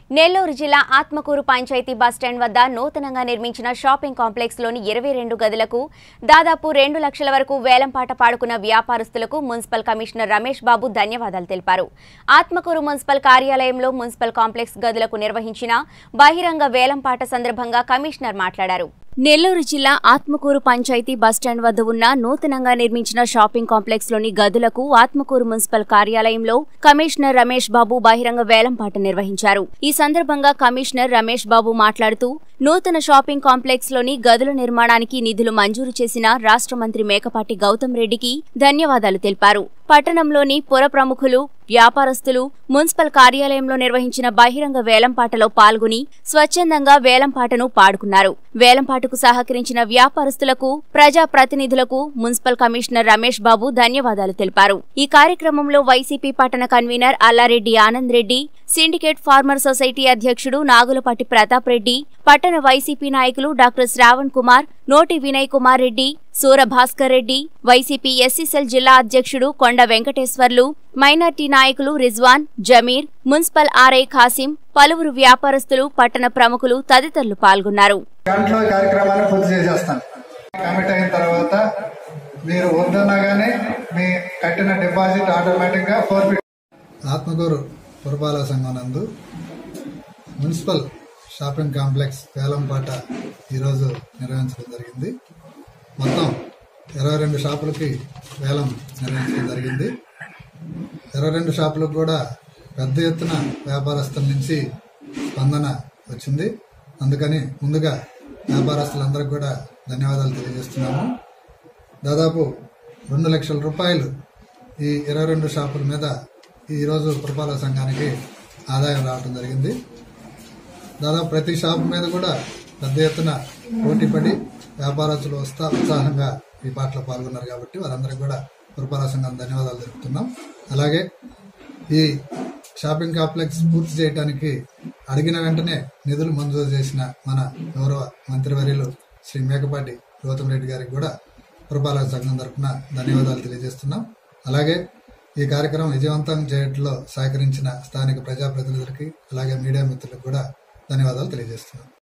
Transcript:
నెల్లూరు జిల్లా ఆత్మకూరు పంచాయతీ బస్టాండ్ వద్ద నూతనంగా నిర్మించిన షాపింగ్ కాంప్లెక్స్ లోని ఇరవై రెండు గదులకు దాదాపు రెండు లక్షల వరకు వేలంపాట పాడుకున్న వ్యాపారస్తులకు మున్సిపల్ కమిషనర్ రమేష్ బాబు ధన్యవాదాలు తెలిపారు ఆత్మకూరు మున్సిపల్ కార్యాలయంలో మున్సిపల్ కాంప్లెక్స్ గదులకు నిర్వహించిన బహిరంగ వేలంపాట సందర్భంగా కమిషనర్ మాట్లాడారు నెల్లూరు జిల్లా ఆత్మకూరు పంచాయతీ బస్టాండ్ వద్ద ఉన్న నూతనంగా నిర్మించిన షాపింగ్ కాంప్లెక్స్ లోని గదులకు ఆత్మకూరు మున్సిపల్ కార్యాలయంలో కమిషనర్ రమేష్ బాబు బహిరంగ వేలంపాట నిర్వహించారు ఈ సందర్భంగా కమిషనర్ రమేష్ బాబు మాట్లాడుతూ నూతన షాపింగ్ కాంప్లెక్స్ లోని గదుల నిర్మాణానికి నిధులు మంజూరు చేసిన రాష్ట్ర మంత్రి మేకపాటి గౌతమ్ రెడ్డికి ధన్యవాదాలు తెలిపారు పట్టణంలోని పుర ప్రముఖులు వ్యాపారస్తులు మున్సిపల్ కార్యాలయంలో నిర్వహించిన బహిరంగ వేలంపాటలో పాల్గొని స్వచ్ఛందంగా వేలంపాటను పాడుకున్నారు వేలంపాటకు సహకరించిన వ్యాపారస్తులకు ప్రజా ప్రతినిధులకు మున్సిపల్ కమిషనర్ రమేష్ బాబు ధన్యవాదాలు తెలిపారు ఈ కార్యక్రమంలో వైసీపీ పట్టణ convener Allareddy Anand Reddy syndicate farmer society అధ్యక్షుడు నాగులపాటి ప్రతాప్ రెడ్డి పట్టణ వైసీపీ నాయకులు డాక్టర్ శ్రావణ్ కుమార్ నోటి వినయ్ కుమార్ రెడ్డి సూర భాస్కర్ రెడ్డి వైసీపీ ఎస్సీసెల్ జిల్లా అధ్యక్షుడు కొండ వెంకటేశ్వర్లు మైనార్టీ నాయకులు రిజ్వాన్ జమీర్ మున్సిపల్ ఆర్ఐ ఖాసిం పలువురు వ్యాపారస్తులు పట్టణ ప్రముఖులు తదితరులు పాల్గొన్నారు గంటలో ఈ కార్యక్రమాన్ని పూర్తి చేసేస్తాను కమిట్ అయిన తర్వాత మీరు వద్దన్నా కానీ మీ కట్టిన డిపాజిట్ ఆటోమేటిక్ గా ఫోర్ ఆత్మకూరు పురపాలక సంఘం నందు మున్సిపల్ షాపింగ్ కాంప్లెక్స్ వేలంపాట ఈరోజు నిర్వహించడం జరిగింది మొత్తం ఇరవై రెండు షాపులకి వేలం నిర్వహించడం జరిగింది ఇరవై రెండు షాపులకు కూడా పెద్ద ఎత్తున వ్యాపారస్తుల నుంచి స్పందన వచ్చింది అందుకని ముందుగా వ్యాపారస్తులందరికీ కూడా ధన్యవాదాలు తెలియజేస్తున్నాము దాదాపు రెండు లక్షల రూపాయలు ఈ ఇరవై రెండు షాపుల మీద ఈరోజు పురపాలక సంఘానికి ఆదాయం రావడం జరిగింది దాదాపు ప్రతి షాప్ మీద కూడా పెద్ద ఎత్తున పోటీ పడి వ్యాపారస్తులు వస్తా ఉత్సాహంగా ఈ పాటలో పాల్గొన్నారు కాబట్టి వారందరికీ కూడా పురపాలక సంఘం ధన్యవాదాలు తెలుపుతున్నాం అలాగే ఈ షాపింగ్ కాంప్లెక్స్ పూర్తి చేయడానికి అడిగిన వెంటనే నిధులు మంజూరు చేసిన మన గౌరవ మంత్రివర్యులు శ్రీ మేకపాటి గౌతమ్ రెడ్డి గారికి కూడా పురపాలక సంఘం తరఫున ధన్యవాదాలు తెలియజేస్తున్నాం అలాగే ఈ కార్యక్రమం విజయవంతం చేయడంలో సహకరించిన స్థానిక ప్రజాప్రతినిధులకి అలాగే మీడియా మిత్రులకు కూడా ధన్యవాదాలు తెలియజేస్తున్నాం